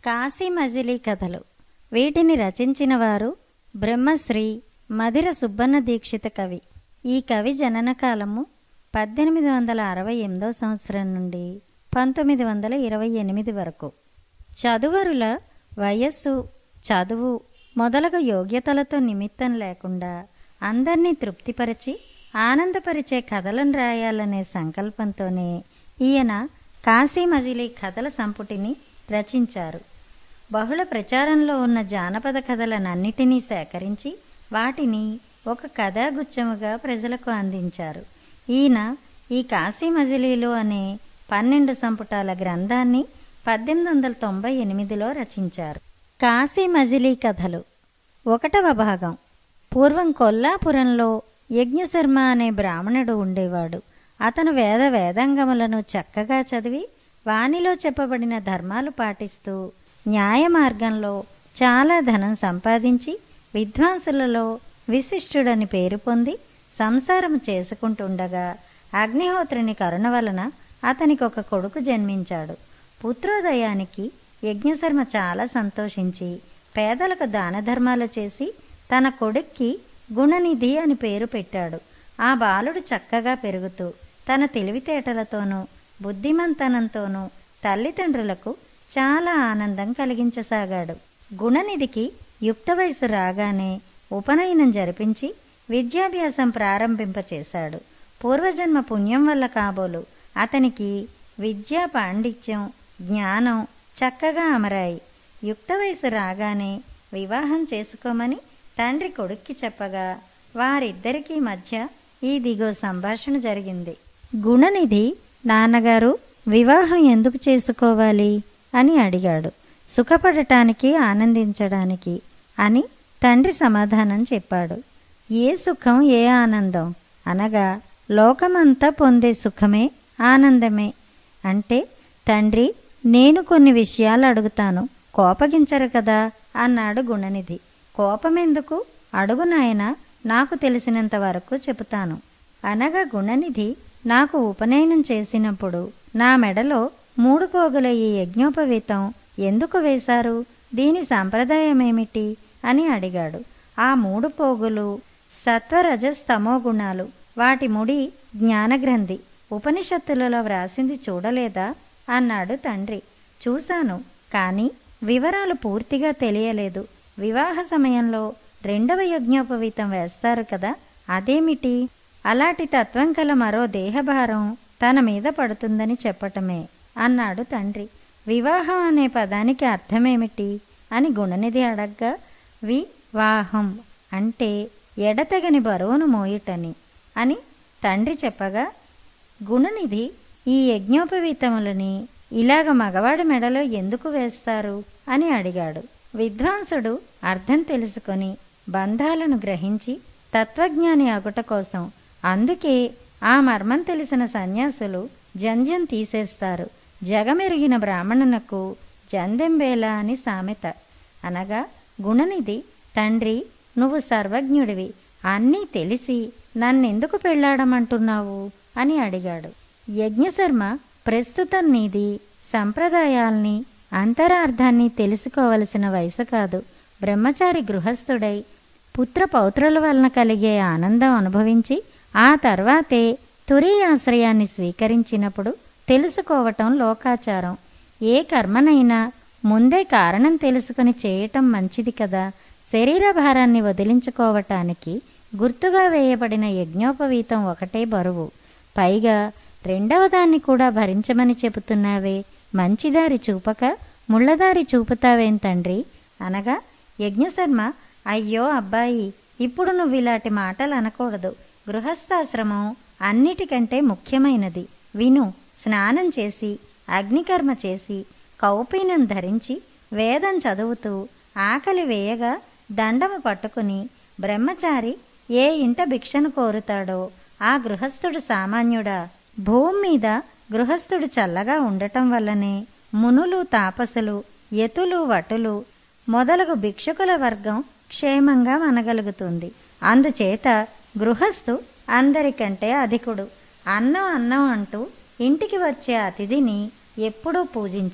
కాశీ మజిలీ కథలు వీటిని రచించిన వారు బ్రహ్మశ్రీ మధిర సుబ్బన్న దీక్షిత కవి ఈ కవి జనన కాలము పద్దెనిమిది వందల అరవై ఎనిమిదో సంవత్సరం నుండి పంతొమ్మిది వందల ఇరవై ఎనిమిది వరకు చదువరుల వయస్సు చదువు మొదలగు యోగ్యతలతో నిమిత్తం లేకుండా అందరినీ తృప్తిపరిచి ఆనందపరిచే కథలను రాయాలనే సంకల్పంతోనే ఈయన కాశీ మజిలీ కథల సంపుటిని రచించారు బహుళ ప్రచారంలో ఉన్న జానపద కథలనన్నిటినీ సేకరించి వాటిని ఒక కథాగుచ్చముగా ప్రజలకు అందించారు ఈయన ఈ కాశీ మజిలీలు అనే పన్నెండు సంపుటాల గ్రంథాన్ని పద్దెనిమిది వందల తొంభై ఎనిమిదిలో రచించారు కాశీ మజిలీ కథలు ఒకటవ భాగం పూర్వం కొల్లాపురంలో యజ్ఞశర్మ అనే బ్రాహ్మణుడు ఉండేవాడు అతను వేద వేదాంగములను చక్కగా చదివి వానిలో చెప్పబడిన ధర్మాలు పాటిస్తూ న్యాయ మార్గంలో చాలా ధనం సంపాదించి విద్వాంసులలో విశిష్టుడని పేరు పొంది సంసారం చేసుకుంటుండగా అగ్నిహోత్రుని కరుణ వలన అతనికి ఒక కొడుకు జన్మించాడు పుత్రోదయానికి యజ్ఞశర్మ చాలా సంతోషించి పేదలకు దాన ధర్మాలు చేసి తన కొడుక్కి గుణనిధి అని పేరు పెట్టాడు ఆ బాలుడు చక్కగా పెరుగుతూ తన తెలివితేటలతోనూ బుద్ధిమంతనంతోనూ తల్లిదండ్రులకు చాలా ఆనందం కలిగించసాగాడు గుణనిధికి యుక్త వయసు రాగానే ఉపనయనం జరిపించి విద్యాభ్యాసం ప్రారంభింపచేశాడు పూర్వజన్మ పుణ్యం వల్ల కాబోలు అతనికి విద్యా పాండిత్యం జ్ఞానం చక్కగా అమరాయి యుక్త వయసు రాగానే వివాహం చేసుకోమని తండ్రి కొడుక్కి చెప్పగా వారిద్దరికీ మధ్య ఈ దిగో సంభాషణ జరిగింది గుణనిధి నాన్నగారు వివాహం ఎందుకు చేసుకోవాలి అని అడిగాడు సుఖపడటానికి ఆనందించడానికి అని తండ్రి సమాధానం చెప్పాడు ఏ సుఖం ఏ ఆనందం అనగా లోకమంతా పొందే సుఖమే ఆనందమే అంటే తండ్రి నేను కొన్ని విషయాలు అడుగుతాను కోపగించరు కదా అన్నాడు గుణనిధి కోపమెందుకు అడుగు నాయన నాకు తెలిసినంత వరకు చెబుతాను అనగా గుణనిధి నాకు ఉపనయనం చేసినప్పుడు నా మెడలో మూడు పోగుల ఈ యజ్ఞోపవీతం ఎందుకు వేశారు దీని సంప్రదాయమేమిటి అని అడిగాడు ఆ మూడు పోగులు సత్వరజస్తమో గుణాలు వాటి ముడి జ్ఞానగ్రంథి ఉపనిషత్తులలో వ్రాసింది చూడలేదా అన్నాడు తండ్రి చూశాను కానీ వివరాలు పూర్తిగా తెలియలేదు వివాహ సమయంలో రెండవ యజ్ఞోపవీతం వేస్తారు కదా అదేమిటి అలాంటి తత్వం కల మరో దేహభారం తన మీద పడుతుందని చెప్పటమే అన్నాడు తండ్రి వివాహం అనే పదానికి అర్థమేమిటి అని గుణనిధి అడగ్గా వివాహం అంటే ఎడతెగని బరువును మోయుటని అని తండ్రి చెప్పగా గుణనిధి ఈ యజ్ఞోపవీతములని ఇలాగ మగవాడి మెడలో ఎందుకు వేస్తారు అని అడిగాడు విద్వాంసుడు అర్థం తెలుసుకొని బంధాలను గ్రహించి తత్వజ్ఞాని అగుట కోసం అందుకే ఆ మర్మం తెలిసిన సన్యాసులు జంధ్యం తీసేస్తారు జగమెరిగిన బ్రాహ్మణునకు జందెంబేలా అని సామెత అనగా గుణనిధి తండ్రి నువ్వు సర్వజ్ఞుడివి అన్నీ తెలిసి నన్నెందుకు పెళ్ళాడమంటున్నావు అని అడిగాడు యజ్ఞశర్మ ప్రస్తుతం నీది సంప్రదాయాల్ని అంతరార్థాన్ని తెలుసుకోవలసిన వయసు కాదు బ్రహ్మచారి గృహస్థుడై పుత్ర పౌత్రుల వలన కలిగే ఆనందం అనుభవించి ఆ తర్వాతే తురీయాశ్రయాన్ని స్వీకరించినప్పుడు తెలుసుకోవటం లోకాచారం ఏ కర్మనైనా ముందే కారణం తెలుసుకుని చేయటం మంచిది కదా శరీర భారాన్ని వదిలించుకోవటానికి గుర్తుగా వేయబడిన యజ్ఞోపవీతం ఒకటే బరువు పైగా రెండవ దాన్ని కూడా భరించమని చెబుతున్నావే మంచిదారి చూపక ముళ్ళదారి చూపుతావేం తండ్రి అనగా యజ్ఞశర్మ అయ్యో అబ్బాయి ఇప్పుడు నువ్వు ఇలాంటి మాటలు అనకూడదు గృహస్థాశ్రమం అన్నిటికంటే ముఖ్యమైనది విను స్నానం చేసి అగ్నికర్మ చేసి కౌపీనం ధరించి వేదం చదువుతూ ఆకలి వేయగా దండము పట్టుకుని బ్రహ్మచారి ఏ ఇంట భిక్షను కోరుతాడో ఆ గృహస్థుడు సామాన్యుడా భూమి మీద గృహస్థుడు చల్లగా ఉండటం వల్లనే మునులు తాపసులు యతులు వటులు మొదలగు భిక్షుకుల వర్గం క్షేమంగా మనగలుగుతుంది అందుచేత గృహస్థు అందరికంటే అధికుడు అన్నం అన్నం అంటూ ఇంటికి వచ్చే అతిథిని ఎప్పుడూ పూజించు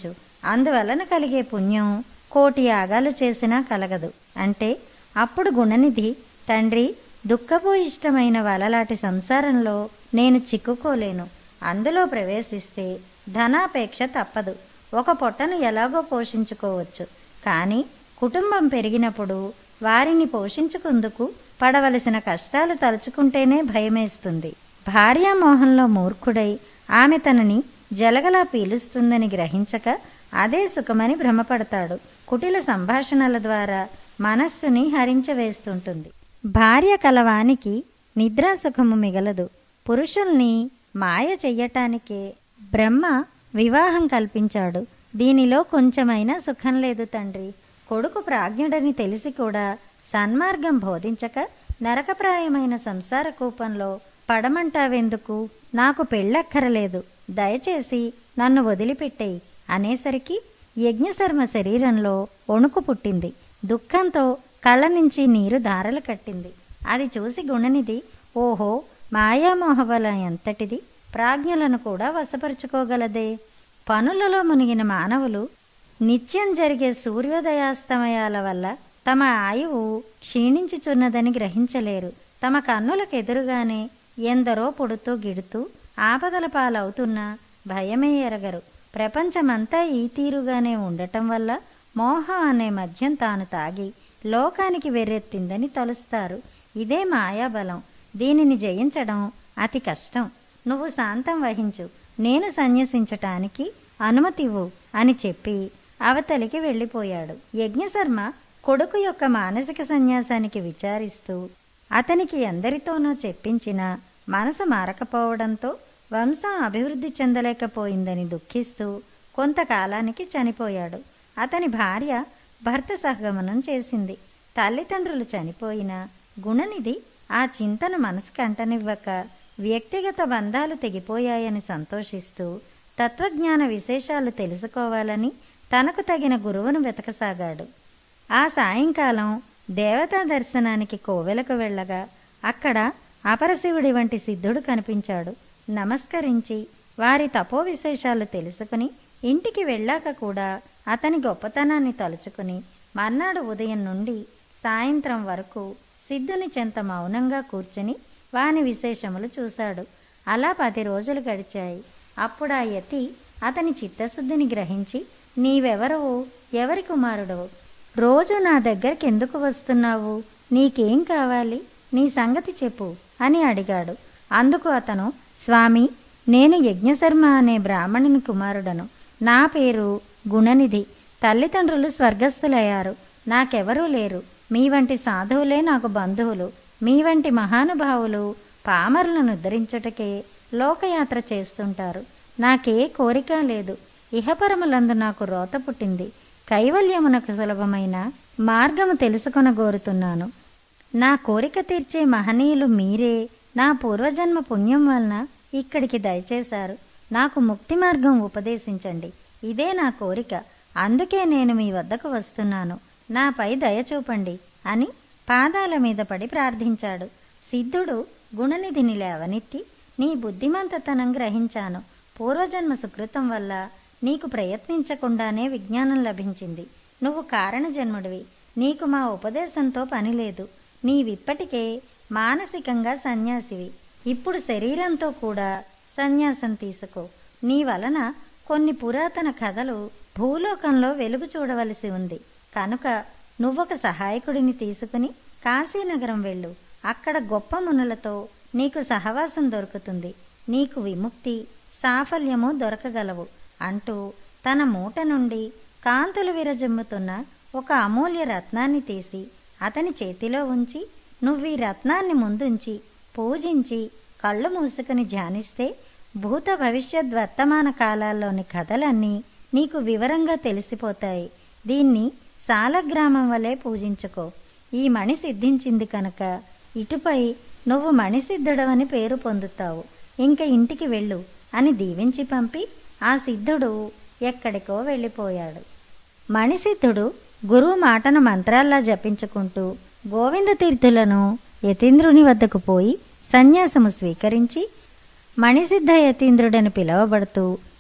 అందువలన కలిగే పుణ్యం కోటి యాగాలు చేసినా కలగదు అంటే అప్పుడు గుణనిధి తండ్రి దుఃఖపు ఇష్టమైన వలలాంటి సంసారంలో నేను చిక్కుకోలేను అందులో ప్రవేశిస్తే ధనాపేక్ష తప్పదు ఒక పొట్టను ఎలాగో పోషించుకోవచ్చు కానీ కుటుంబం పెరిగినప్పుడు వారిని పోషించుకుందుకు పడవలసిన కష్టాలు తలుచుకుంటేనే భయమేస్తుంది భార్యామోహంలో మూర్ఖుడై ఆమె తనని జలగలా పీలుస్తుందని గ్రహించక అదే సుఖమని భ్రమపడతాడు కుటిల సంభాషణల ద్వారా మనస్సుని హరించవేస్తుంటుంది భార్య కలవానికి నిద్రాసుఖము మిగలదు పురుషుల్ని మాయ చెయ్యటానికే బ్రహ్మ వివాహం కల్పించాడు దీనిలో కొంచెమైనా సుఖం లేదు తండ్రి కొడుకు ప్రాజ్ఞుడని తెలిసి కూడా సన్మార్గం బోధించక నరకప్రాయమైన సంసార కూపంలో పడమంటావెందుకు నాకు పెళ్ళక్కరలేదు దయచేసి నన్ను వదిలిపెట్టేయి అనేసరికి యజ్ఞశర్మ శరీరంలో వణుకు పుట్టింది దుఃఖంతో కళ్ళ నుంచి నీరు ధారలు కట్టింది అది చూసి గుణనిధి ఓహో మాయామోహబలం ఎంతటిది ప్రాజ్ఞులను కూడా వశపరుచుకోగలదే పనులలో మునిగిన మానవులు నిత్యం జరిగే సూర్యోదయాస్తమయాల వల్ల తమ ఆయువు క్షీణించుచున్నదని గ్రహించలేరు తమ కన్నులకు ఎదురుగానే ఎందరో పుడుతూ గిడుతూ ఆపదల పాలవుతున్నా భయమే ఎరగరు ప్రపంచమంతా ఈ తీరుగానే ఉండటం వల్ల మోహం అనే మద్యం తాను తాగి లోకానికి వెర్రెత్తిందని తలుస్తారు ఇదే మాయాబలం దీనిని జయించడం అతి కష్టం నువ్వు శాంతం వహించు నేను సన్యసించటానికి అనుమతివ్వు అని చెప్పి అవతలికి వెళ్ళిపోయాడు యజ్ఞశర్మ కొడుకు యొక్క మానసిక సన్యాసానికి విచారిస్తూ అతనికి ఎందరితోనో చెప్పించిన మనసు మారకపోవడంతో వంశం అభివృద్ధి చెందలేకపోయిందని దుఃఖిస్తూ కొంతకాలానికి చనిపోయాడు అతని భార్య భర్త సహగమనం చేసింది తల్లిదండ్రులు చనిపోయిన గుణనిధి ఆ చింతను మనసుకు అంటనివ్వక వ్యక్తిగత బంధాలు తెగిపోయాయని సంతోషిస్తూ తత్వజ్ఞాన విశేషాలు తెలుసుకోవాలని తనకు తగిన గురువును వెతకసాగాడు ఆ సాయంకాలం దేవతా దర్శనానికి కోవెలకు వెళ్ళగా అక్కడ అపరశివుడి వంటి సిద్ధుడు కనిపించాడు నమస్కరించి వారి తపో విశేషాలు తెలుసుకుని ఇంటికి వెళ్ళాక కూడా అతని గొప్పతనాన్ని తలుచుకుని మర్నాడు ఉదయం నుండి సాయంత్రం వరకు సిద్ధుని చెంత మౌనంగా కూర్చుని వాని విశేషములు చూశాడు అలా పది రోజులు గడిచాయి అప్పుడు ఆ యతి అతని చిత్తశుద్ధిని గ్రహించి నీవెవరవు ఎవరి కుమారుడవు రోజు నా దగ్గరికి ఎందుకు వస్తున్నావు నీకేం కావాలి నీ సంగతి చెప్పు అని అడిగాడు అందుకు అతను స్వామి నేను యజ్ఞశర్మ అనే బ్రాహ్మణుని కుమారుడను నా పేరు గుణనిధి తల్లిదండ్రులు స్వర్గస్థులయ్యారు నాకెవరూ లేరు మీ వంటి సాధువులే నాకు బంధువులు మీ వంటి మహానుభావులు పామరులను ఉద్ధరించుటకే లోకయాత్ర చేస్తుంటారు నాకే కోరిక లేదు ఇహపరములందు నాకు రోత పుట్టింది కైవల్యమునకు సులభమైన మార్గము తెలుసుకొనగోరుతున్నాను నా కోరిక తీర్చే మహనీయులు మీరే నా పూర్వజన్మ పుణ్యం వలన ఇక్కడికి దయచేశారు నాకు ముక్తి మార్గం ఉపదేశించండి ఇదే నా కోరిక అందుకే నేను మీ వద్దకు వస్తున్నాను నాపై దయ చూపండి అని పాదాల మీద పడి ప్రార్థించాడు సిద్ధుడు గుణనిధిని లేవనెత్తి నీ బుద్ధిమంతతనం గ్రహించాను పూర్వజన్మ సుకృతం వల్ల నీకు ప్రయత్నించకుండానే విజ్ఞానం లభించింది నువ్వు కారణజన్ముడివి నీకు మా ఉపదేశంతో పని లేదు నీవిప్పటికే మానసికంగా సన్యాసివి ఇప్పుడు శరీరంతో కూడా సన్యాసం తీసుకో నీ వలన కొన్ని పురాతన కథలు భూలోకంలో వెలుగు చూడవలసి ఉంది కనుక నువ్వొక సహాయకుడిని తీసుకుని కాశీనగరం వెళ్ళు అక్కడ గొప్ప మునులతో నీకు సహవాసం దొరుకుతుంది నీకు విముక్తి సాఫల్యము దొరకగలవు అంటూ తన మూట నుండి కాంతులు విరజమ్ముతున్న ఒక అమూల్య రత్నాన్ని తీసి అతని చేతిలో ఉంచి నువ్వు ఈ రత్నాన్ని ముందుంచి పూజించి కళ్ళు మూసుకుని ధ్యానిస్తే భూత భవిష్యత్ వర్తమాన కాలాల్లోని కథలన్నీ నీకు వివరంగా తెలిసిపోతాయి దీన్ని సాలగ్రామం వలె పూజించుకో ఈ మణి సిద్ధించింది కనుక ఇటుపై నువ్వు మణిసిద్ధుడవని పేరు పొందుతావు ఇంక ఇంటికి వెళ్ళు అని దీవించి పంపి ఆ సిద్ధుడు ఎక్కడికో వెళ్ళిపోయాడు మణిసిద్ధుడు గురువు మాటను మంత్రాల్లా జపించుకుంటూ గోవింద తీర్థులను యతీంద్రుని వద్దకు పోయి సన్యాసము స్వీకరించి మణిసిద్ధ యతీంద్రుడని పిలువబడుతూ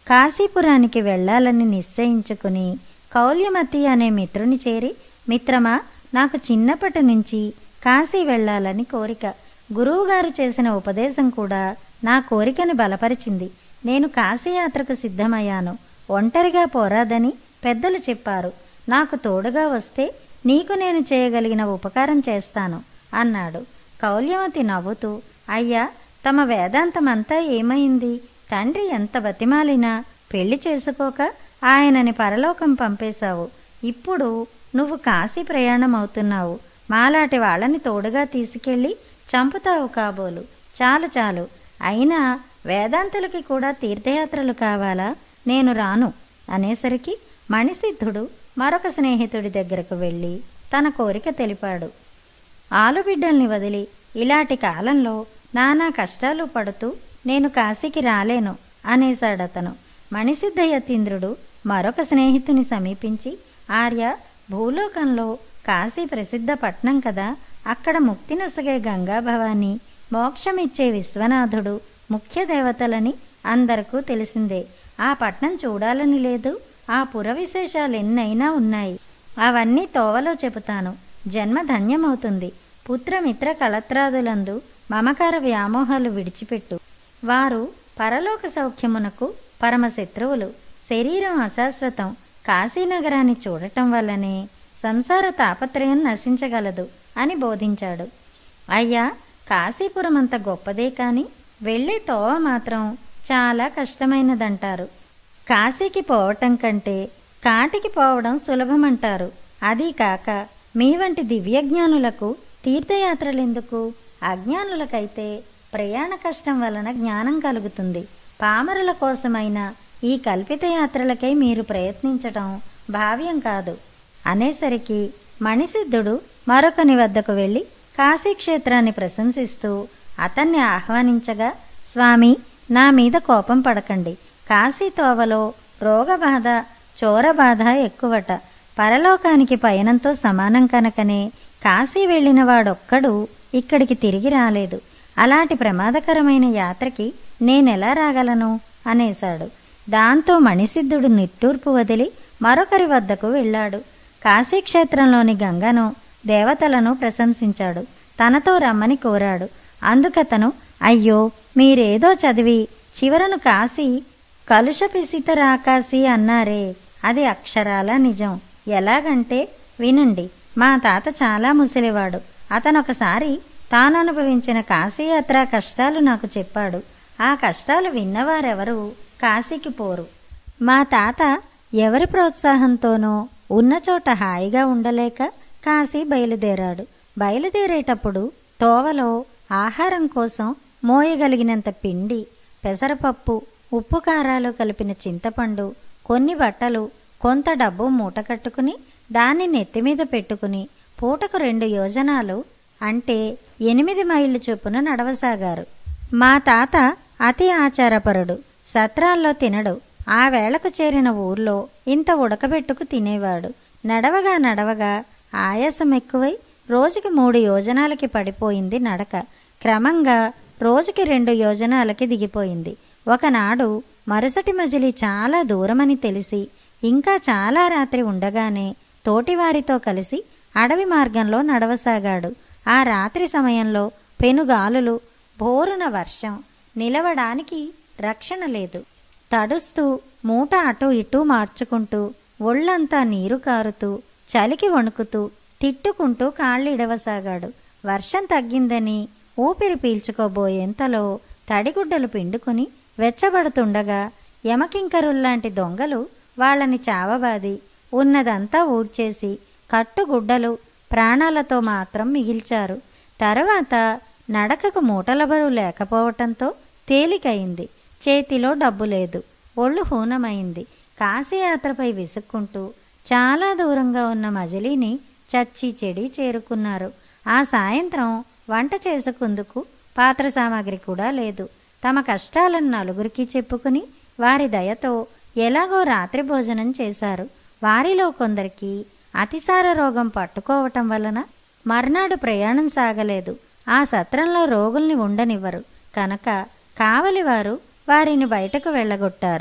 కాశీపురానికి వెళ్ళాలని నిశ్చయించుకుని కౌల్యమతి అనే మిత్రుని చేరి మిత్రమా నాకు చిన్నప్పటి నుంచి కాశీ వెళ్ళాలని కోరిక గురువుగారు చేసిన ఉపదేశం కూడా నా కోరికను బలపరిచింది నేను కాశీయాత్రకు సిద్ధమయ్యాను ఒంటరిగా పోరాదని పెద్దలు చెప్పారు నాకు తోడుగా వస్తే నీకు నేను చేయగలిగిన ఉపకారం చేస్తాను అన్నాడు కౌల్యవతి నవ్వుతూ అయ్యా తమ వేదాంతమంతా ఏమైంది తండ్రి ఎంత బతిమాలినా పెళ్లి చేసుకోక ఆయనని పరలోకం పంపేశావు ఇప్పుడు నువ్వు కాశీ ప్రయాణం అవుతున్నావు మాలాంటి వాళ్ళని తోడుగా తీసుకెళ్ళి చంపుతావు కాబోలు చాలు చాలు అయినా వేదాంతులకి కూడా తీర్థయాత్రలు కావాలా నేను రాను అనేసరికి మణిసిద్ధుడు మరొక స్నేహితుడి దగ్గరకు వెళ్ళి తన కోరిక తెలిపాడు ఆలుబిడ్డల్ని వదిలి ఇలాంటి కాలంలో నానా కష్టాలు పడుతూ నేను కాశీకి రాలేను అనేశాడతను మణిసిద్ధ యతీంద్రుడు మరొక స్నేహితుని సమీపించి ఆర్య భూలోకంలో కాశీ ప్రసిద్ధ పట్నం కదా అక్కడ ముక్తి నొసగే గంగా భవాని మోక్షమిచ్చే విశ్వనాథుడు ముఖ్య దేవతలని అందరికూ తెలిసిందే ఆ పట్నం చూడాలని లేదు ఆ పుర విశేషాలు ఎన్నైనా ఉన్నాయి అవన్నీ తోవలో చెబుతాను జన్మ ధన్యమవుతుంది పుత్రమిత్ర కళత్రాదులందు మమకార వ్యామోహాలు విడిచిపెట్టు వారు పరలోక సౌఖ్యమునకు పరమశత్రువులు శరీరం అశాశ్వతం కాశీనగరాన్ని చూడటం వల్లనే సంసార తాపత్రయం నశించగలదు అని బోధించాడు అయ్యా కాశీపురం అంత గొప్పదే కాని వెళ్ళే తోవ మాత్రం చాలా కష్టమైనదంటారు కాశీకి పోవటం కంటే కాటికి పోవడం సులభమంటారు అదీ కాక మీ వంటి దివ్యజ్ఞానులకు తీర్థయాత్రలెందుకు అజ్ఞానులకైతే ప్రయాణ కష్టం వలన జ్ఞానం కలుగుతుంది పామరుల కోసమైన ఈ కల్పిత యాత్రలకై మీరు ప్రయత్నించటం భావ్యం కాదు అనేసరికి మణిసిద్ధుడు మరొకని వద్దకు వెళ్ళి కాశీక్షేత్రాన్ని ప్రశంసిస్తూ అతన్ని ఆహ్వానించగా స్వామి నా మీద కోపం పడకండి కాశీ తోవలో రోగబాధ చోరబాధ ఎక్కువట పరలోకానికి పయనంతో సమానం కనుకనే కాశీ వెళ్ళిన వాడొక్కడు ఇక్కడికి తిరిగి రాలేదు అలాంటి ప్రమాదకరమైన యాత్రకి నేనెలా రాగలను అనేశాడు దాంతో మణిసిద్ధుడు నిట్టూర్పు వదిలి మరొకరి వద్దకు వెళ్ళాడు కాశీక్షేత్రంలోని గంగను దేవతలను ప్రశంసించాడు తనతో రమ్మని కోరాడు అందుకతను అయ్యో మీరేదో చదివి చివరను కాశీ కలుషపిసిత రాకాసి అన్నారే అది అక్షరాల నిజం ఎలాగంటే వినండి మా తాత చాలా ముసలివాడు అతను ఒకసారి తాను అనుభవించిన కాశీయాత్ర కష్టాలు నాకు చెప్పాడు ఆ కష్టాలు విన్నవారెవరూ కాశీకి పోరు మా తాత ఎవరి ప్రోత్సాహంతోనో ఉన్న చోట హాయిగా ఉండలేక కాశీ బయలుదేరాడు బయలుదేరేటప్పుడు తోవలో ఆహారం కోసం మోయగలిగినంత పిండి పెసరపప్పు ఉప్పు కారాలు కలిపిన చింతపండు కొన్ని బట్టలు కొంత డబ్బు మూట కట్టుకుని దాన్ని నెత్తిమీద పెట్టుకుని పూటకు రెండు యోజనాలు అంటే ఎనిమిది మైళ్ళు చొప్పున నడవసాగారు మా తాత అతి ఆచారపరుడు సత్రాల్లో తినడు ఆ వేళకు చేరిన ఊర్లో ఇంత ఉడకబెట్టుకు తినేవాడు నడవగా నడవగా ఆయాసం ఎక్కువై రోజుకి మూడు యోజనాలకి పడిపోయింది నడక క్రమంగా రోజుకి రెండు యోజనాలకి దిగిపోయింది ఒకనాడు మరుసటి మజిలీ చాలా దూరమని తెలిసి ఇంకా చాలా రాత్రి ఉండగానే తోటివారితో కలిసి అడవి మార్గంలో నడవసాగాడు ఆ రాత్రి సమయంలో పెనుగాలులు బోరున వర్షం నిలవడానికి రక్షణ లేదు తడుస్తూ మూట అటు ఇటు మార్చుకుంటూ ఒళ్ళంతా నీరు కారుతూ చలికి వణుకుతూ తిట్టుకుంటూ కాళ్ళు ఇడవసాగాడు వర్షం తగ్గిందని ఊపిరి పీల్చుకోబోయేంతలో తడిగుడ్డలు పిండుకుని వెచ్చబడుతుండగా యమకింకరుల్లాంటి దొంగలు వాళ్ళని చావబాది ఉన్నదంతా ఊడ్చేసి కట్టుగుడ్డలు ప్రాణాలతో మాత్రం మిగిల్చారు తర్వాత నడకకు మూటల బరువు లేకపోవటంతో తేలికయింది చేతిలో డబ్బు లేదు ఒళ్ళు హూనమైంది కాశీయాత్రపై విసుక్కుంటూ చాలా దూరంగా ఉన్న మజిలీని చచ్చి చెడి చేరుకున్నారు ఆ సాయంత్రం వంట చేసుకుందుకు పాత్ర సామాగ్రి కూడా లేదు తమ కష్టాలను నలుగురికి చెప్పుకుని వారి దయతో ఎలాగో రాత్రి భోజనం చేశారు వారిలో కొందరికి అతిసార రోగం పట్టుకోవటం వలన మర్నాడు ప్రయాణం సాగలేదు ఆ సత్రంలో రోగుల్ని ఉండనివ్వరు కనుక కావలివారు వారిని బయటకు వెళ్ళగొట్టారు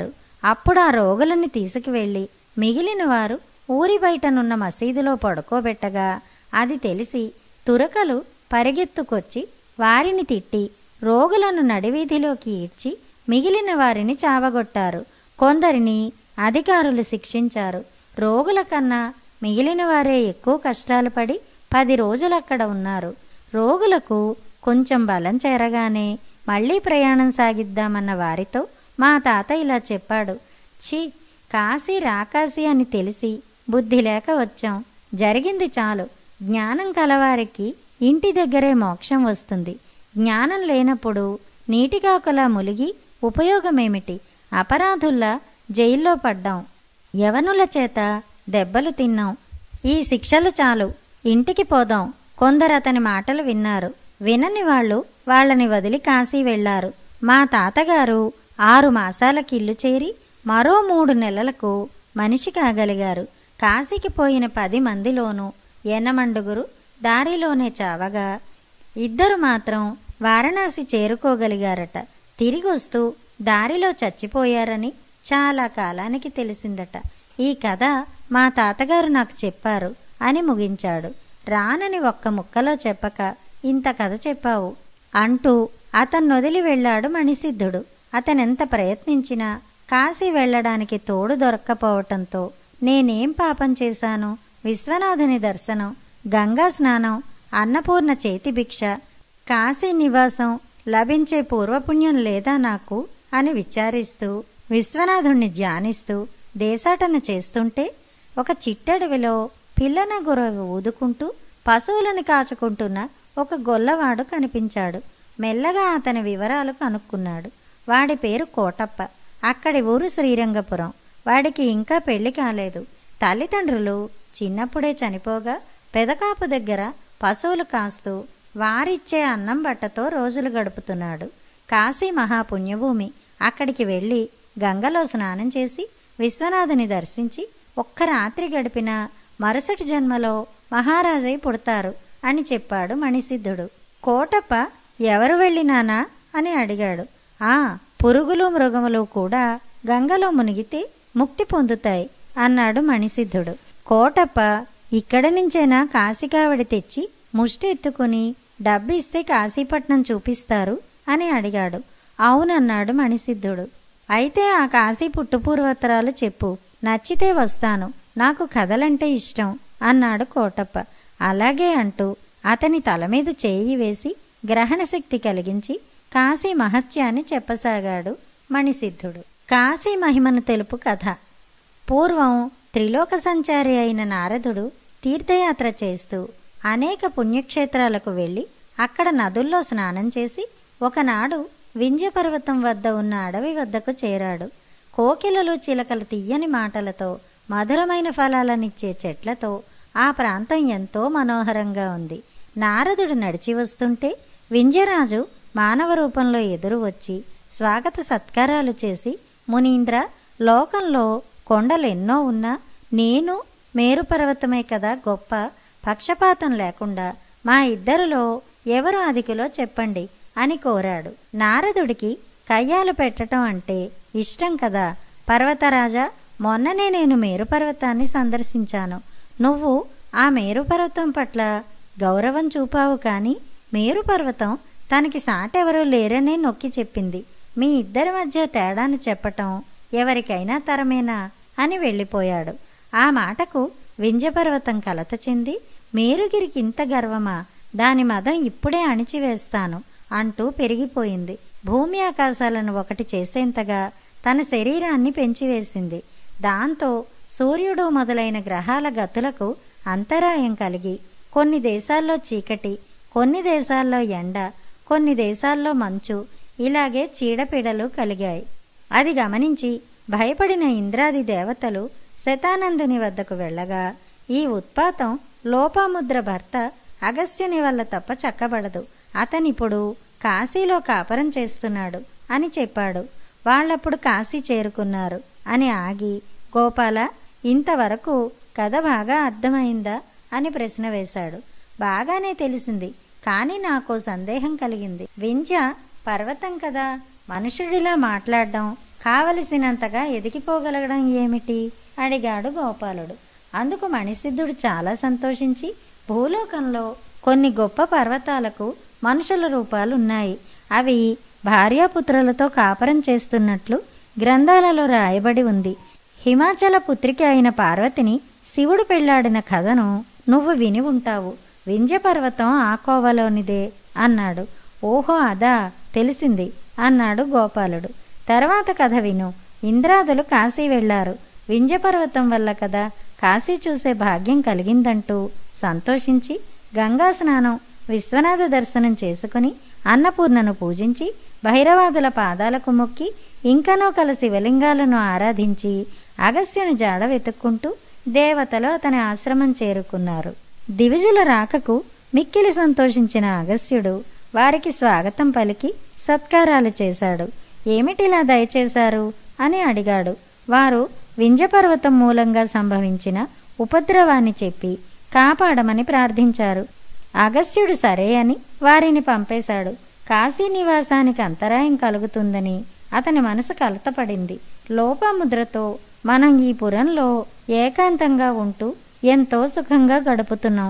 అప్పుడు ఆ రోగులని తీసుకువెళ్ళి మిగిలిన వారు ఊరి బయటనున్న మసీదులో పడుకోబెట్టగా అది తెలిసి తురకలు పరిగెత్తుకొచ్చి వారిని తిట్టి రోగులను నడివీధిలోకి ఈడ్చి మిగిలిన వారిని చావగొట్టారు కొందరిని అధికారులు శిక్షించారు రోగుల కన్నా మిగిలిన వారే ఎక్కువ కష్టాలు పడి పది రోజులు అక్కడ ఉన్నారు రోగులకు కొంచెం బలం చేరగానే మళ్ళీ ప్రయాణం సాగిద్దామన్న వారితో మా తాత ఇలా చెప్పాడు ఛీ కాశీ రాకాశీ అని తెలిసి బుద్ధి లేక వచ్చాం జరిగింది చాలు జ్ఞానం కలవారికి ఇంటి దగ్గరే మోక్షం వస్తుంది జ్ఞానం లేనప్పుడు నీటికాకులా ములిగి ఉపయోగమేమిటి అపరాధుల్లా జైల్లో పడ్డాం యవనుల చేత దెబ్బలు తిన్నాం ఈ శిక్షలు చాలు ఇంటికి పోదాం కొందరు అతని మాటలు విన్నారు వినని వాళ్ళు వాళ్ళని వదిలి కాశీ వెళ్లారు మా తాతగారు ఆరు మాసాలకి ఇల్లు చేరి మరో మూడు నెలలకు మనిషి కాగలిగారు కాశీకి పోయిన పది మందిలోనూ ఎనమండుగురు దారిలోనే చావగా ఇద్దరు మాత్రం వారణాసి చేరుకోగలిగారట తిరిగి వస్తూ దారిలో చచ్చిపోయారని చాలా కాలానికి తెలిసిందట ఈ కథ మా తాతగారు నాకు చెప్పారు అని ముగించాడు రానని ఒక్క ముక్కలో చెప్పక ఇంత కథ చెప్పావు అంటూ అతన్ని వదిలి వెళ్ళాడు మణిసిద్ధుడు అతనెంత ప్రయత్నించినా కాశీ వెళ్ళడానికి తోడు దొరక్కపోవటంతో నేనేం పాపం చేశాను విశ్వనాథుని దర్శనం గంగా స్నానం అన్నపూర్ణ చేతి భిక్ష కాశీ నివాసం లభించే పూర్వపుణ్యం లేదా నాకు అని విచారిస్తూ విశ్వనాథుణ్ణి ధ్యానిస్తూ దేశాటన చేస్తుంటే ఒక చిట్టడవిలో పిల్లన గురవి ఊదుకుంటూ పశువులను కాచుకుంటున్న ఒక గొల్లవాడు కనిపించాడు మెల్లగా అతని వివరాలు కనుక్కున్నాడు వాడి పేరు కోటప్ప అక్కడి ఊరు శ్రీరంగపురం వాడికి ఇంకా పెళ్లి కాలేదు తల్లిదండ్రులు చిన్నప్పుడే చనిపోగా పెదకాపు దగ్గర పశువులు కాస్తూ వారిచ్చే అన్నం బట్టతో రోజులు గడుపుతున్నాడు కాశీ మహాపుణ్యభూమి అక్కడికి వెళ్ళి గంగలో స్నానం చేసి విశ్వనాథుని దర్శించి ఒక్క రాత్రి గడిపిన మరుసటి జన్మలో మహారాజై పుడతారు అని చెప్పాడు మణిసిద్ధుడు కోటప్ప ఎవరు వెళ్ళినానా అని అడిగాడు ఆ పురుగులు మృగములు కూడా గంగలో మునిగితే ముక్తి పొందుతాయి అన్నాడు మణిసిద్ధుడు కోటప్ప ఇక్కడి నుంచేనా కాశీకావిడి తెచ్చి ముష్టి ఎత్తుకుని డబ్బు ఇస్తే కాశీపట్నం చూపిస్తారు అని అడిగాడు అవునన్నాడు మణిసిద్ధుడు అయితే ఆ కాశీ పుట్టుపూర్వోత్తరాలు చెప్పు నచ్చితే వస్తాను నాకు కథలంటే ఇష్టం అన్నాడు కోటప్ప అలాగే అంటూ అతని తల మీద చేయి వేసి గ్రహణశక్తి కలిగించి కాశీ మహత్యాన్ని చెప్పసాగాడు మణిసిద్ధుడు కాశీ మహిమను తెలుపు కథ పూర్వం త్రిలోక సంచారి అయిన నారదుడు తీర్థయాత్ర చేస్తూ అనేక పుణ్యక్షేత్రాలకు వెళ్ళి అక్కడ నదుల్లో స్నానం చేసి ఒకనాడు వింధ్య పర్వతం వద్ద ఉన్న అడవి వద్దకు చేరాడు కోకిలలు చిలకలు తీయని మాటలతో మధురమైన ఫలాలనిచ్చే చెట్లతో ఆ ప్రాంతం ఎంతో మనోహరంగా ఉంది నారదుడు నడిచి వస్తుంటే వింధ్యరాజు మానవ రూపంలో ఎదురు వచ్చి స్వాగత సత్కారాలు చేసి మునీంద్ర లోకంలో కొండలు ఎన్నో ఉన్నా నేను మేరు పర్వతమే కదా గొప్ప పక్షపాతం లేకుండా మా ఇద్దరిలో ఎవరు అధికులో చెప్పండి అని కోరాడు నారదుడికి కయ్యాలు పెట్టడం అంటే ఇష్టం కదా పర్వతరాజా మొన్ననే నేను మేరు పర్వతాన్ని సందర్శించాను నువ్వు ఆ మేరు పర్వతం పట్ల గౌరవం చూపావు కానీ మేరు పర్వతం తనకి సాటెవరూ లేరనే నొక్కి చెప్పింది మీ ఇద్దరి మధ్య తేడాను చెప్పటం ఎవరికైనా తరమేనా అని వెళ్ళిపోయాడు ఆ మాటకు వింజపర్వతం కలత చెంది మేరుగిరికి ఇంత గర్వమా దాని మదం ఇప్పుడే అణిచివేస్తాను అంటూ పెరిగిపోయింది భూమి ఆకాశాలను ఒకటి చేసేంతగా తన శరీరాన్ని పెంచివేసింది దాంతో సూర్యుడు మొదలైన గ్రహాల గతులకు అంతరాయం కలిగి కొన్ని దేశాల్లో చీకటి కొన్ని దేశాల్లో ఎండ కొన్ని దేశాల్లో మంచు ఇలాగే చీడపీడలు కలిగాయి అది గమనించి భయపడిన ఇంద్రాది దేవతలు శతానందుని వద్దకు వెళ్ళగా ఈ ఉత్పాతం లోపాముద్ర భర్త అగస్త్యుని వల్ల తప్ప చక్కబడదు అతనిప్పుడు కాశీలో కాపరం చేస్తున్నాడు అని చెప్పాడు వాళ్ళప్పుడు కాశీ చేరుకున్నారు అని ఆగి గోపాల ఇంతవరకు కథ బాగా అర్థమైందా అని ప్రశ్న వేశాడు బాగానే తెలిసింది కానీ నాకు సందేహం కలిగింది వింధ్య పర్వతం కదా మనుషుడిలా మాట్లాడడం కావలసినంతగా ఎదిగిపోగలగడం ఏమిటి అడిగాడు గోపాలుడు అందుకు మణిసిద్ధుడు చాలా సంతోషించి భూలోకంలో కొన్ని గొప్ప పర్వతాలకు మనుషుల రూపాలున్నాయి అవి భార్యాపుత్రులతో కాపరం చేస్తున్నట్లు గ్రంథాలలో రాయబడి ఉంది హిమాచల పుత్రిక అయిన పార్వతిని శివుడు పెళ్లాడిన కథను నువ్వు విని ఉంటావు వింధ్య పర్వతం ఆ కోవలోనిదే అన్నాడు ఓహో అదా తెలిసింది అన్నాడు గోపాలుడు తర్వాత కథ విను ఇంద్రాదులు కాశీ వెళ్లారు వింధ్య పర్వతం వల్ల కదా కాశీ చూసే భాగ్యం కలిగిందంటూ సంతోషించి గంగా స్నానం విశ్వనాథ దర్శనం చేసుకుని అన్నపూర్ణను పూజించి భైరవాదుల పాదాలకు మొక్కి ఇంకనో కల శివలింగాలను ఆరాధించి అగస్త్యుని జాడ వెతుక్కుంటూ దేవతలు అతని ఆశ్రమం చేరుకున్నారు దివిజుల రాకకు మిక్కిలి సంతోషించిన అగస్త్యుడు వారికి స్వాగతం పలికి సత్కారాలు చేశాడు ఏమిటిలా దయచేశారు అని అడిగాడు వారు వింజపర్వతం మూలంగా సంభవించిన ఉపద్రవాన్ని చెప్పి కాపాడమని ప్రార్థించారు అగస్త్యుడు సరే అని వారిని పంపేశాడు కాశీ నివాసానికి అంతరాయం కలుగుతుందని అతని మనసు కలతపడింది లోపముద్రతో మనం ఈ పురంలో ఏకాంతంగా ఉంటూ ఎంతో సుఖంగా గడుపుతున్నాం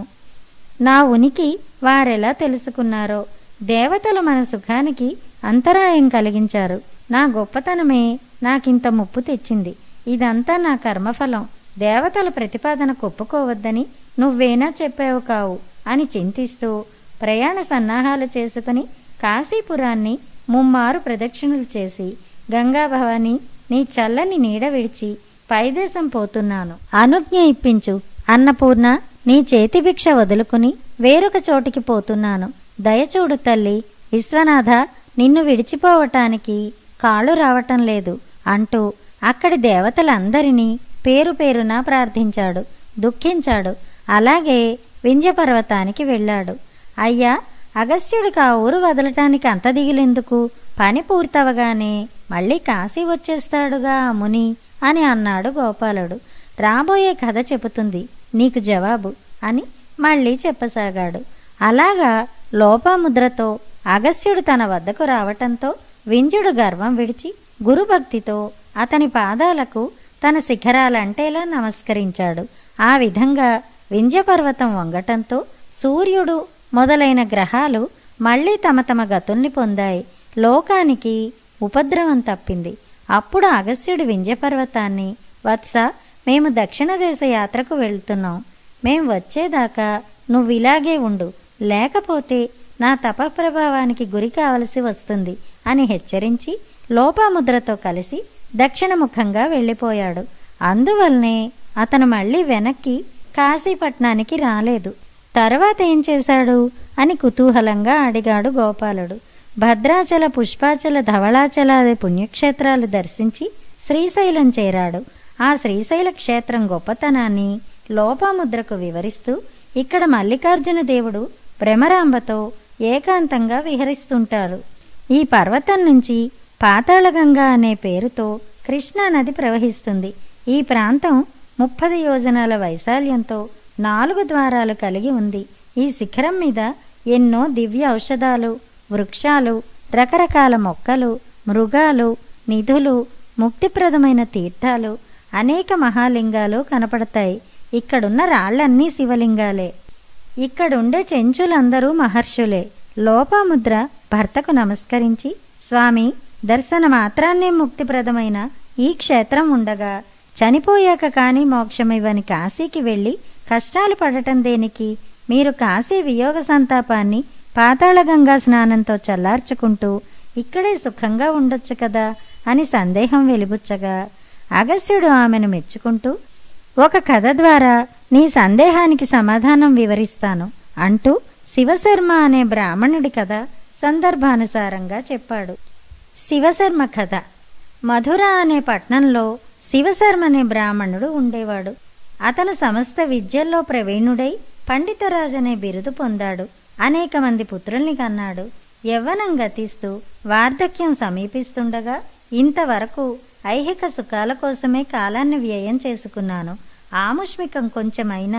నా ఉనికి వారెలా తెలుసుకున్నారో దేవతలు మన సుఖానికి అంతరాయం కలిగించారు నా గొప్పతనమే నాకింత ముప్పు తెచ్చింది ఇదంతా నా కర్మఫలం దేవతల ప్రతిపాదన ఒప్పుకోవద్దని నువ్వేనా చెప్పావు కావు అని చింతిస్తూ ప్రయాణ సన్నాహాలు చేసుకుని కాశీపురాన్ని ముమ్మారు ప్రదక్షిణలు చేసి గంగాభవాని నీ చల్లని నీడ విడిచి పైదేశం పోతున్నాను అనుజ్ఞ ఇప్పించు అన్నపూర్ణ నీ చేతి భిక్ష వదులుకుని వేరొక చోటికి పోతున్నాను దయచూడు తల్లి విశ్వనాథ నిన్ను విడిచిపోవటానికి కాళ్ళు రావటం లేదు అంటూ అక్కడి దేవతలందరినీ పేరు పేరున ప్రార్థించాడు దుఃఖించాడు అలాగే వింధ్యపర్వతానికి వెళ్ళాడు అయ్యా అగస్త్యుడికి ఆ ఊరు వదలటానికి అంత దిగులెందుకు పని పూర్తవగానే మళ్ళీ కాశీ వచ్చేస్తాడుగా ఆ ముని అని అన్నాడు గోపాలుడు రాబోయే కథ చెబుతుంది నీకు జవాబు అని మళ్ళీ చెప్పసాగాడు అలాగా లోపాముద్రతో అగస్త్యుడు తన వద్దకు రావటంతో వింజుడు గర్వం విడిచి గురుభక్తితో అతని పాదాలకు తన శిఖరాలంటేలా నమస్కరించాడు ఆ విధంగా వింధ్యపర్వతం వంగటంతో సూర్యుడు మొదలైన గ్రహాలు మళ్ళీ తమ తమ గతుల్ని పొందాయి లోకానికి ఉపద్రవం తప్పింది అప్పుడు అగస్త్యుడు వింధ్యపర్వతాన్ని వత్స మేము దక్షిణ దేశ యాత్రకు వెళ్తున్నాం మేం వచ్చేదాకా నువ్వు ఇలాగే ఉండు లేకపోతే నా తపప్రభావానికి గురి కావలసి వస్తుంది అని హెచ్చరించి లోపాముద్రతో కలిసి దక్షిణముఖంగా వెళ్ళిపోయాడు అందువల్లనే అతను మళ్ళీ వెనక్కి కాశీపట్నానికి రాలేదు తర్వాత ఏం చేశాడు అని కుతూహలంగా అడిగాడు గోపాలుడు భద్రాచల పుష్పాచల ధవళాచలాది పుణ్యక్షేత్రాలు దర్శించి శ్రీశైలం చేరాడు ఆ శ్రీశైల క్షేత్రం గొప్పతనాన్ని లోపాముద్రకు వివరిస్తూ ఇక్కడ మల్లికార్జున దేవుడు భ్రమరాంబతో ఏకాంతంగా విహరిస్తుంటారు ఈ పర్వతం నుంచి పాతాళగంగా అనే పేరుతో కృష్ణానది ప్రవహిస్తుంది ఈ ప్రాంతం ముప్పది యోజనాల వైశాల్యంతో నాలుగు ద్వారాలు కలిగి ఉంది ఈ శిఖరం మీద ఎన్నో దివ్య ఔషధాలు వృక్షాలు రకరకాల మొక్కలు మృగాలు నిధులు ముక్తిప్రదమైన తీర్థాలు అనేక మహాలింగాలు కనపడతాయి ఇక్కడున్న రాళ్లన్నీ శివలింగాలే ఇక్కడుండే చెంచులందరూ మహర్షులే లోపాముద్ర భర్తకు నమస్కరించి స్వామి దర్శన మాత్రాన్నే ముక్తిప్రదమైన ఈ క్షేత్రం ఉండగా చనిపోయాక కానీ మోక్షమివ్వని కాశీకి వెళ్ళి కష్టాలు పడటం దేనికి మీరు కాశీ వియోగ సంతాపాన్ని పాతాళగంగా స్నానంతో చల్లార్చుకుంటూ ఇక్కడే సుఖంగా ఉండొచ్చు కదా అని సందేహం వెలిబుచ్చగా అగస్త్యుడు ఆమెను మెచ్చుకుంటూ ఒక కథ ద్వారా నీ సందేహానికి సమాధానం వివరిస్తాను అంటూ శివశర్మ అనే బ్రాహ్మణుడి కథ సందర్భానుసారంగా చెప్పాడు శివశర్మ కథ మధుర అనే పట్నంలో శివశర్మ అనే బ్రాహ్మణుడు ఉండేవాడు అతను సమస్త విద్యల్లో ప్రవీణుడై పండితరాజు అనే బిరుదు పొందాడు అనేక మంది పుత్రుల్ని కన్నాడు యవ్వనం గతిస్తూ వార్ధక్యం సమీపిస్తుండగా ఇంతవరకు ఐహిక సుఖాల కోసమే కాలాన్ని వ్యయం చేసుకున్నాను ఆముష్మికం కొంచెమైనా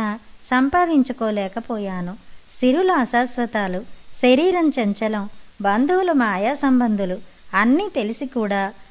సంపాదించుకోలేకపోయాను సిరులు అశాశ్వతాలు శరీరం చంచలం బంధువులు మాయా సంబంధులు అన్నీ తెలిసి కూడా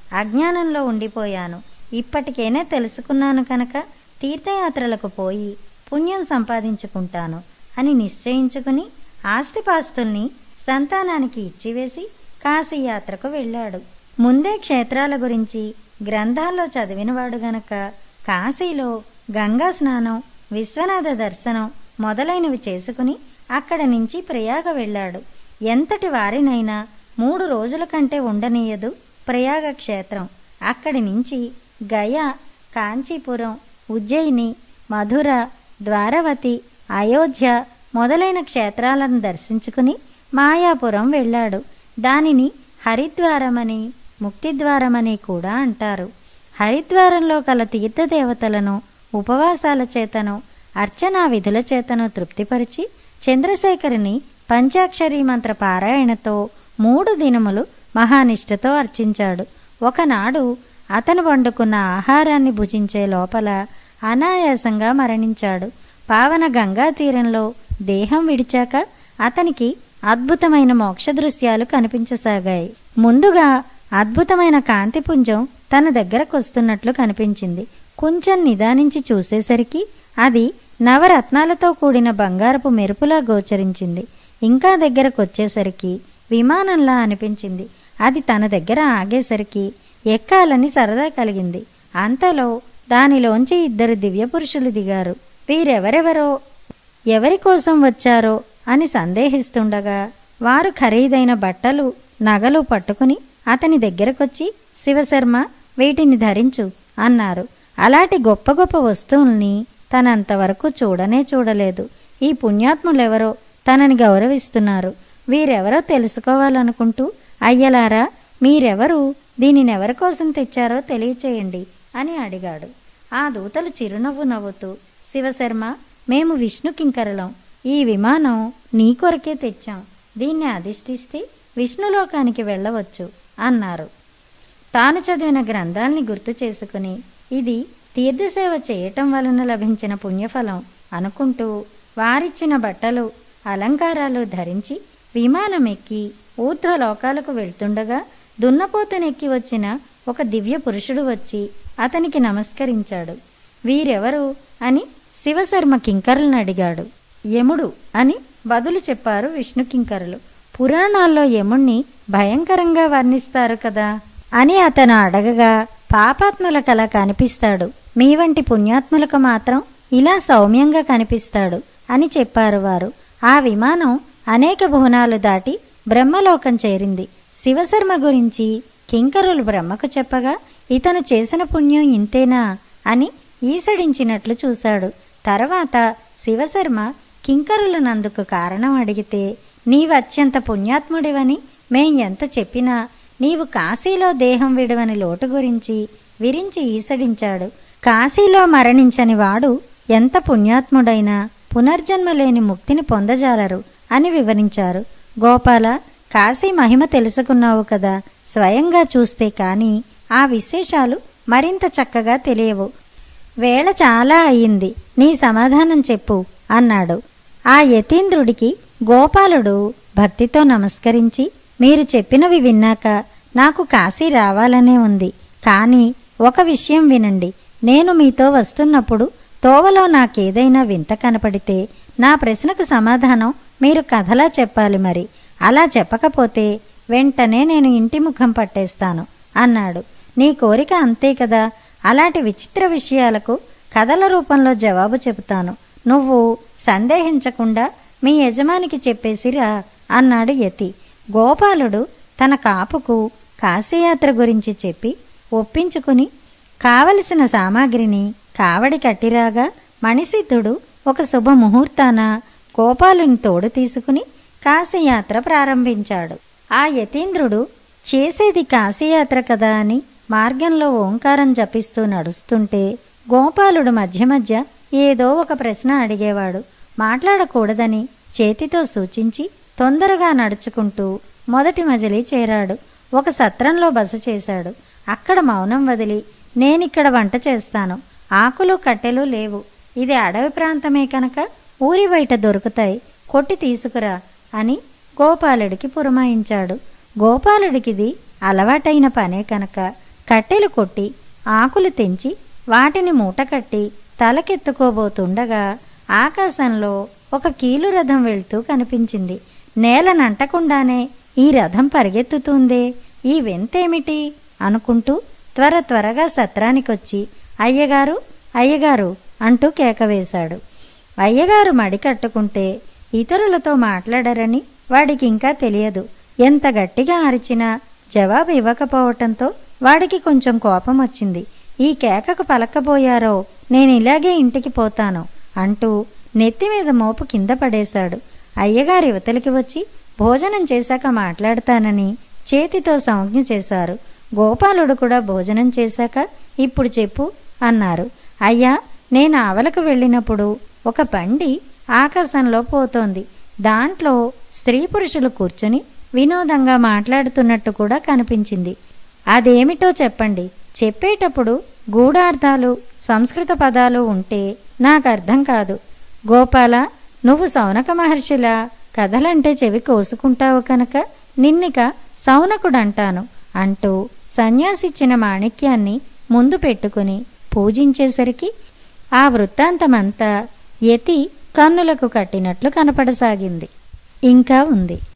అజ్ఞానంలో ఉండిపోయాను ఇప్పటికైనా తెలుసుకున్నాను కనుక తీర్థయాత్రలకు పోయి పుణ్యం సంపాదించుకుంటాను అని నిశ్చయించుకుని ఆస్తిపాస్తుల్ని సంతానానికి ఇచ్చివేసి కాశీయాత్రకు వెళ్ళాడు ముందే క్షేత్రాల గురించి గ్రంథాల్లో చదివినవాడు గనక కాశీలో గంగా స్నానం విశ్వనాథ దర్శనం మొదలైనవి చేసుకుని అక్కడ నుంచి ప్రయాగ వెళ్ళాడు ఎంతటి వారినైనా మూడు రోజుల కంటే ఉండనీయదు ప్రయాగ క్షేత్రం అక్కడి నుంచి గయా కాంచీపురం ఉజ్జయిని మధుర ద్వారవతి అయోధ్య మొదలైన క్షేత్రాలను దర్శించుకుని మాయాపురం వెళ్ళాడు దానిని హరిద్వారమని ముక్తిద్వారమని కూడా అంటారు హరిద్వారంలో కల తీర్థదేవతలను ఉపవాసాల చేతను అర్చనా విధుల చేతను తృప్తిపరిచి చంద్రశేఖరుని పంచాక్షరీ మంత్ర పారాయణతో మూడు దినములు మహానిష్టతో అర్చించాడు ఒకనాడు అతను వండుకున్న ఆహారాన్ని భుజించే లోపల అనాయాసంగా మరణించాడు పావన గంగా తీరంలో దేహం విడిచాక అతనికి అద్భుతమైన మోక్ష దృశ్యాలు కనిపించసాగాయి ముందుగా అద్భుతమైన కాంతిపుంజం తన దగ్గరకు వస్తున్నట్లు కనిపించింది కొంచెం నిదానించి చూసేసరికి అది నవరత్నాలతో కూడిన బంగారపు మెరుపులా గోచరించింది ఇంకా దగ్గరకు వచ్చేసరికి విమానంలా అనిపించింది అది తన దగ్గర ఆగేసరికి ఎక్కాలని సరదా కలిగింది అంతలో దానిలోంచి ఇద్దరు దివ్యపురుషులు దిగారు వీరెవరెవరో ఎవరి కోసం వచ్చారో అని సందేహిస్తుండగా వారు ఖరీదైన బట్టలు నగలు పట్టుకుని అతని దగ్గరకొచ్చి శివశర్మ వీటిని ధరించు అన్నారు అలాంటి గొప్ప గొప్ప వస్తువుల్ని తనంతవరకు చూడనే చూడలేదు ఈ పుణ్యాత్ములెవరో తనని గౌరవిస్తున్నారు వీరెవరో తెలుసుకోవాలనుకుంటూ అయ్యలారా మీరెవరు దీనిని ఎవరి కోసం తెచ్చారో తెలియచేయండి అని అడిగాడు ఆ దూతలు చిరునవ్వు నవ్వుతూ శివశర్మ మేము విష్ణు కింకరలం ఈ విమానం నీ కొరకే తెచ్చాం దీన్ని అధిష్ఠిస్తే విష్ణులోకానికి వెళ్ళవచ్చు అన్నారు తాను చదివిన గ్రంథాల్ని గుర్తు చేసుకుని ఇది తీర్థసేవ చేయటం వలన లభించిన పుణ్యఫలం అనుకుంటూ వారిచ్చిన బట్టలు అలంకారాలు ధరించి విమానం ఎక్కి ఊర్ధ్వలోకాలకు వెళ్తుండగా దున్నపోతనెక్కి వచ్చిన ఒక దివ్య పురుషుడు వచ్చి అతనికి నమస్కరించాడు వీరెవరు అని శివశర్మ కింకరులను అడిగాడు యముడు అని బదులు చెప్పారు విష్ణు కింకరులు పురాణాల్లో యముణ్ణి భయంకరంగా వర్ణిస్తారు కదా అని అతను అడగగా పాపాత్ముల కల కనిపిస్తాడు మీ వంటి పుణ్యాత్ములకు మాత్రం ఇలా సౌమ్యంగా కనిపిస్తాడు అని చెప్పారు వారు ఆ విమానం అనేక భువనాలు దాటి బ్రహ్మలోకం చేరింది శివశర్మ గురించి కింకరులు బ్రహ్మకు చెప్పగా ఇతను చేసిన పుణ్యం ఇంతేనా అని ఈసడించినట్లు చూశాడు తర్వాత శివశర్మ కింకరులనందుకు కారణం అడిగితే నీవత్యంత పుణ్యాత్ముడివని మేం ఎంత చెప్పినా నీవు కాశీలో దేహం విడవని లోటు గురించి విరించి ఈసడించాడు కాశీలో మరణించని వాడు ఎంత పుణ్యాత్ముడైనా పునర్జన్మ లేని ముక్తిని పొందజాలరు అని వివరించారు గోపాల కాశీ మహిమ తెలుసుకున్నావు కదా స్వయంగా చూస్తే కానీ ఆ విశేషాలు మరింత చక్కగా తెలియవు వేళ చాలా అయింది నీ సమాధానం చెప్పు అన్నాడు ఆ యతీంద్రుడికి గోపాలుడు భక్తితో నమస్కరించి మీరు చెప్పినవి విన్నాక నాకు కాశీ రావాలనే ఉంది కానీ ఒక విషయం వినండి నేను మీతో వస్తున్నప్పుడు తోవలో నాకేదైనా వింత కనపడితే నా ప్రశ్నకు సమాధానం మీరు కథలా చెప్పాలి మరి అలా చెప్పకపోతే వెంటనే నేను ఇంటి ముఖం పట్టేస్తాను అన్నాడు నీ కోరిక అంతే కదా అలాంటి విచిత్ర విషయాలకు కథల రూపంలో జవాబు చెబుతాను నువ్వు సందేహించకుండా మీ యజమానికి చెప్పేసిరా అన్నాడు యతి గోపాలుడు తన కాపుకు కాశీయాత్ర గురించి చెప్పి ఒప్పించుకుని కావలసిన సామాగ్రిని కావడి కట్టిరాగా మణిసిద్ధుడు ఒక శుభముహూర్తాన గోపాలుని తోడు తీసుకుని కాశీయాత్ర ప్రారంభించాడు ఆ యతీంద్రుడు చేసేది కాశీయాత్ర కదా అని మార్గంలో ఓంకారం జపిస్తూ నడుస్తుంటే గోపాలుడు మధ్య మధ్య ఏదో ఒక ప్రశ్న అడిగేవాడు మాట్లాడకూడదని చేతితో సూచించి తొందరగా నడుచుకుంటూ మొదటి మజిలీ చేరాడు ఒక సత్రంలో బస చేశాడు అక్కడ మౌనం వదిలి నేనిక్కడ వంట చేస్తాను ఆకులు కట్టెలు లేవు ఇది అడవి ప్రాంతమే కనుక ఊరి బయట దొరుకుతాయి కొట్టి తీసుకురా అని గోపాలుడికి పురమాయించాడు గోపాలుడికిది అలవాటైన పనే కనుక కట్టెలు కొట్టి ఆకులు తెంచి వాటిని మూటకట్టి తలకెత్తుకోబోతుండగా ఆకాశంలో ఒక కీలు రథం వెళ్తూ కనిపించింది నేలనంటకుండానే ఈ రథం పరిగెత్తుతుందే ఈ వింతేమిటి అనుకుంటూ త్వర త్వరగా సత్రానికొచ్చి అయ్యగారు అయ్యగారు అంటూ కేకవేశాడు అయ్యగారు మడి కట్టుకుంటే ఇతరులతో మాట్లాడరని వాడికి ఇంకా తెలియదు ఎంత గట్టిగా అరిచినా జవాబు ఇవ్వకపోవటంతో వాడికి కొంచెం కోపం వచ్చింది ఈ కేకకు పలకబోయారో నేను ఇలాగే ఇంటికి పోతాను అంటూ నెత్తి మీద మోపు కింద పడేశాడు అయ్యగారి యువతలికి వచ్చి భోజనం చేశాక మాట్లాడతానని చేతితో సంజ్ఞ చేశారు గోపాలుడు కూడా భోజనం చేశాక ఇప్పుడు చెప్పు అన్నారు అయ్యా నేను ఆవలకు వెళ్ళినప్పుడు ఒక బండి ఆకాశంలో పోతోంది దాంట్లో స్త్రీ పురుషులు కూర్చుని వినోదంగా మాట్లాడుతున్నట్టు కూడా కనిపించింది అదేమిటో చెప్పండి చెప్పేటప్పుడు గూఢార్థాలు సంస్కృత పదాలు ఉంటే నాకు అర్థం కాదు గోపాల నువ్వు సౌనక మహర్షిలా కథలంటే చెవి కోసుకుంటావు కనుక నిన్నిక సౌనకుడంటాను అంటూ సన్యాసిచ్చిన మాణిక్యాన్ని ముందు పెట్టుకుని పూజించేసరికి ఆ వృత్తాంతమంతా యతి కన్నులకు కట్టినట్లు కనపడసాగింది ఇంకా ఉంది